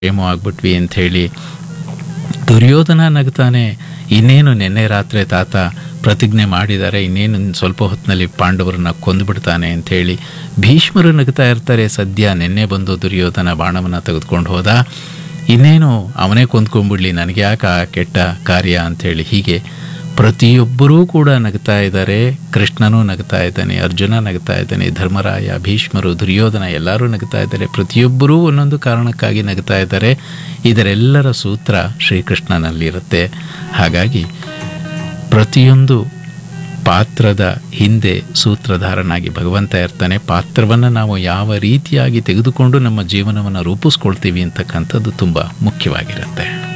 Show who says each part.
Speaker 1: ಕ್ಷೇಮ ಆಗ್ಬಿಟ್ವಿ ಅಂಥೇಳಿ ದುರ್ಯೋಧನ ನಗ್ತಾನೆ ಇನ್ನೇನು ನಿನ್ನೆ ರಾತ್ರಿ ತಾತ ಪ್ರತಿಜ್ಞೆ ಮಾಡಿದ್ದಾರೆ ಇನ್ನೇನು ಇನ್ನು ಸ್ವಲ್ಪ ಹೊತ್ತಿನಲ್ಲಿ ಪಾಂಡವರನ್ನ ಕೊಂದುಬಿಡ್ತಾನೆ ಅಂಥೇಳಿ ಭೀಷ್ಮರು ನಗ್ತಾ ಇರ್ತಾರೆ ಸದ್ಯ ನಿನ್ನೆ ಬಂದು ದುರ್ಯೋಧನ ಬಾಣವನ್ನು ತೆಗೆದುಕೊಂಡು ಹೋದ ಇನ್ನೇನು ಅವನೇ ಕೊಂದ್ಕೊಂಡ್ಬಿಡ್ಲಿ ನನಗೆ ಯಾಕೆ ಆ ಕೆಟ್ಟ ಕಾರ್ಯ ಅಂಥೇಳಿ ಹೀಗೆ ಪ್ರತಿಯೊಬ್ಬರೂ ಕೂಡ ನಗ್ತಾ ಇದ್ದಾರೆ ಕೃಷ್ಣನೂ ನಗ್ತಾ ಇದ್ದಾನೆ ಅರ್ಜುನ ನಗ್ತಾ ಇದ್ದಾನೆ ಧರ್ಮರಾಯ ಭೀಷ್ಮರು ದುರ್ಯೋಧನ ಎಲ್ಲರೂ ನಗ್ತಾ ಇದ್ದಾರೆ ಪ್ರತಿಯೊಬ್ಬರೂ ಒಂದೊಂದು ಕಾರಣಕ್ಕಾಗಿ ನಗ್ತಾ ಇದ್ದಾರೆ ಇದರೆಲ್ಲರ ಸೂತ್ರ ಶ್ರೀಕೃಷ್ಣನಲ್ಲಿರುತ್ತೆ ಹಾಗಾಗಿ ಪ್ರತಿಯೊಂದು ಪಾತ್ರದ ಹಿಂದೆ ಸೂತ್ರಧಾರನಾಗಿ ಭಗವಂತ ಇರ್ತಾನೆ ಪಾತ್ರವನ್ನು ನಾವು ಯಾವ ರೀತಿಯಾಗಿ ತೆಗೆದುಕೊಂಡು ನಮ್ಮ ಜೀವನವನ್ನು ರೂಪಿಸ್ಕೊಳ್ತೀವಿ ಅಂತಕ್ಕಂಥದ್ದು ತುಂಬ ಮುಖ್ಯವಾಗಿರುತ್ತೆ